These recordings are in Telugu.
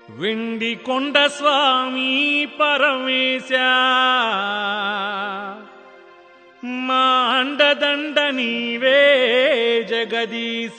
వెండి కొండ స్వామి పరమేశ మా అండదండ నీవే జగదీశ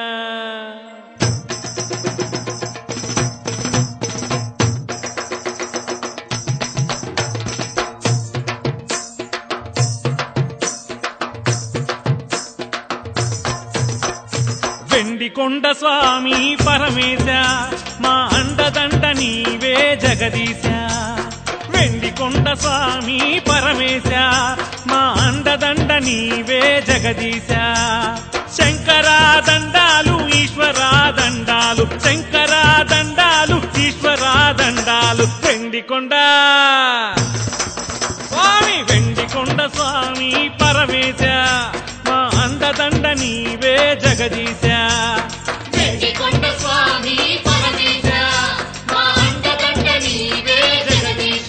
వెండి కొండ స్వామి పరమేశ మా అండదండ నీవే జగదీశ వెండి కొండ స్వామి పరమేశ మా అండదండ నీవే జగదీశ శంకరా దండాలు ఈశ్వరా దండాలు శంకరా దండాలు ఈశ్వరా దండాలు వెండి కొండ స్వామి వెండి కొండ స్వామి పరమేశ మా అండదండ నీవే జగదీశ వెండికొండ స్వామి పరమేశ మా అండదండ నీవే జగదీశ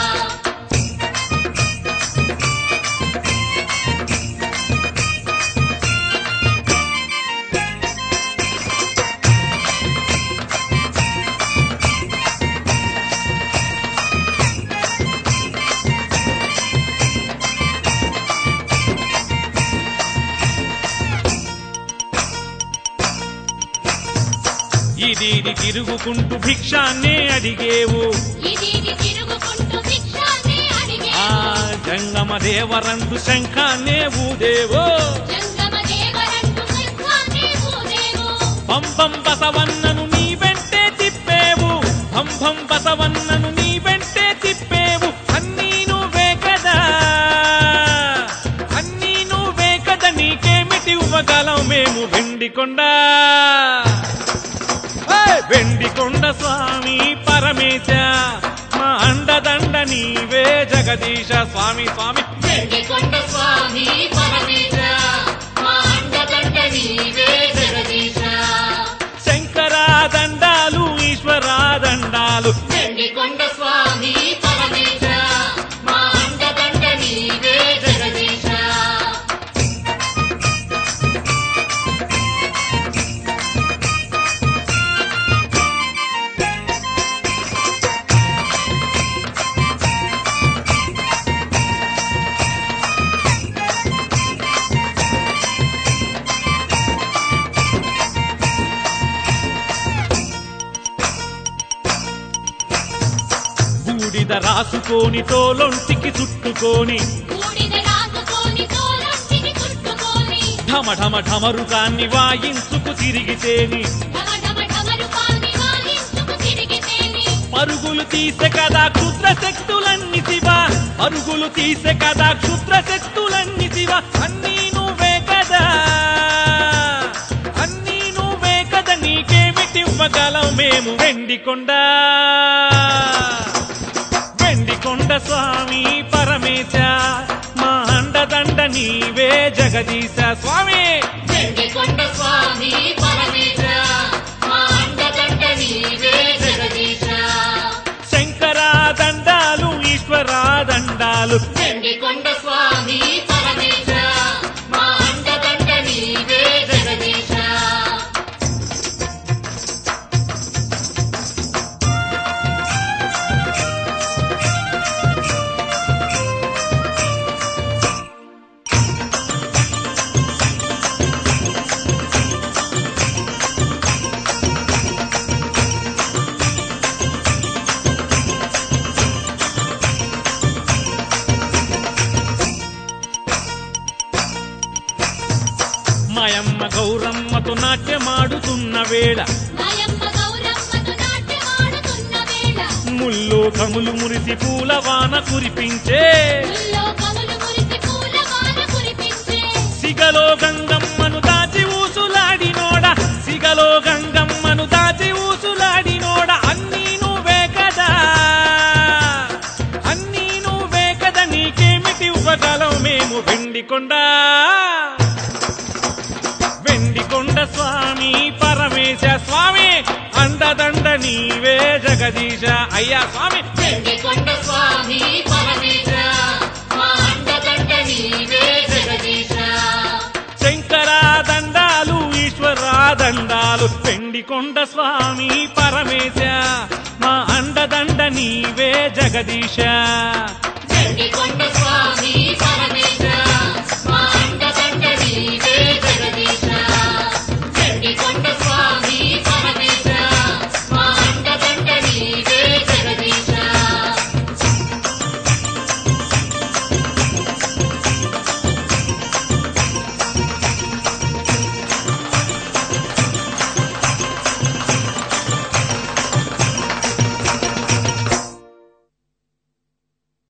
ఇది ఇది తిరుగుకుంటూ భిక్షాన్నే అడిగేవు ఇది ఇది తిరుగుకుంటూ భిక్షాన్ని అడిగే ఆ జంగమ దేవరందు శంఖాన్నే ఊదేవో జంగమ దేవరంటు శంఖాన్ని ఊదేవు పంపం బసవన్నను నీ వెంటే తిప్పేవు పంపం బసవన్నను నీ వెంటే తిప్పేవు అన్నీ నువ్వే కదా అన్నీ నువ్వే కదా నీకేమిటి ఇవ్వగలం మేము వెండి కొండ ఏయ్! వెండి కొండ స్వామి పరమేశ మా అండదండ నీవే జగదీశ స్వామి స్వామి వెండికొండ స్వామి పరమేశ మా అండదండ నీవే జగదీశ శంకరా దండాలు ఈశ్వరా దండాలు వెండికొండ స్వామి పరమేశ మా అండదండ నీవే జగదీశ బూడిద రాసుకొని తోలొంటికి చుట్టుకొని బూడిద రాసుకొని తోలంటిని చుట్టుకొని ఢమ ఢమ ఢమరుకాన్ని వాయించుకు తిరిగితేని ఢమ ఢమ ఢమరుకాన్ని వాయించుకు తిరిగితేని పరుగులు తీసే కదా క్షుద్ర శక్తులన్నీ శివ పరుగులు తీసే కదా క్షుద్ర శక్తులన్నీ శివ అన్నీ నువ్వే కదా అన్నీ నువ్వే కదా నీకేమిటి ఇవ్వగలం మేము వెండి కొండ వెండి కొండ స్వామి పరమేశ మా అండదండ నీవే జగదీశ స్వామి వెండికొండ స్వామి పరమేశ మా అండదండ నీవే జగదీశ శంకరా దండాలు ఈశ్వరా దండాలు వెండికొండ స్వామి పరమేశ మా అండదండ నీవే జగదీశ మాయమ్మ గౌరమ్మతో నాట్యమాడుతున్న వేళ మాయమ్మ గౌరమ్మతో నాట్యమాడుతున్న వేళ ముల్లో కములు మురిసి పూల వాన కురిపించే ముల్లో కవులు మురిసి పూల వాన కురిపించే సిగలో గంగమ్మను దాచి ఊసులాడినోడ సిగలో గంగమ్మను దాచి ఊసులాడినోడ అన్నీ నువ్వే కదా అన్నీ నువ్వే కదా నీకేమిటి ఇవ్వగలం మేము వెండి కొండ వెండి కొండ స్వామి పరమేశ స్వామి అండదండ నీవే జగదీశ అయ్యా స్వామి వెండికొండ స్వామి పరమేశ మా అండదండ నీవే జగదీశ శంకరా దండాలు ఈశ్వరా దండాలు వెండి కొండ స్వామి పరమేశ మా అండదండ నీవే జగదీశ వెండి కొండ స్వామి